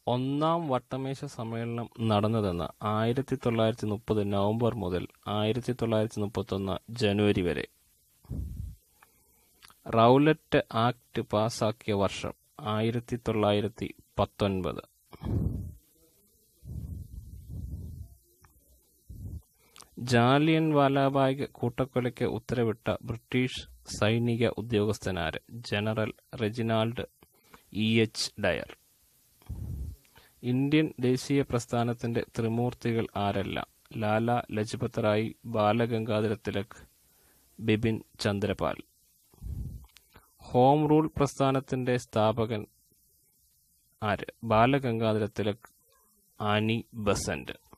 ഒന്നാം വട്ടമേശ സമ്മേളനം നടന്നതെന്ന് ആയിരത്തി തൊള്ളായിരത്തി മുപ്പത് നവംബർ മുതൽ ആയിരത്തി തൊള്ളായിരത്തി മുപ്പത്തൊന്ന് ജനുവരി വരെ റൗലറ്റ് ആക്ട് പാസാക്കിയ വർഷം ആയിരത്തി തൊള്ളായിരത്തി പത്തൊൻപത് ജാലിയൻ വാലാബാഗ് കൂട്ടക്കൊലയ്ക്ക് ഉത്തരവിട്ട ബ്രിട്ടീഷ് സൈനിക ഉദ്യോഗസ്ഥനാര് general Reginald E H Dyer Indian ദേശീയ പ്രസ്ഥാനത്തിന്റെ ത്രിമൂർത്തികൾ ആരെല്ലാം ലാല ലജ്പത് റായ് ബാലഗംഗാധര തിലക് ബിപിൻ ചന്ദ്രപാൽ ഹോം റൂൾ പ്രസ്ഥാനത്തിന്റെ സ്ഥാപകൻ ആര് ബാലഗംഗാധര തിലക് ആനി ബസന്റ്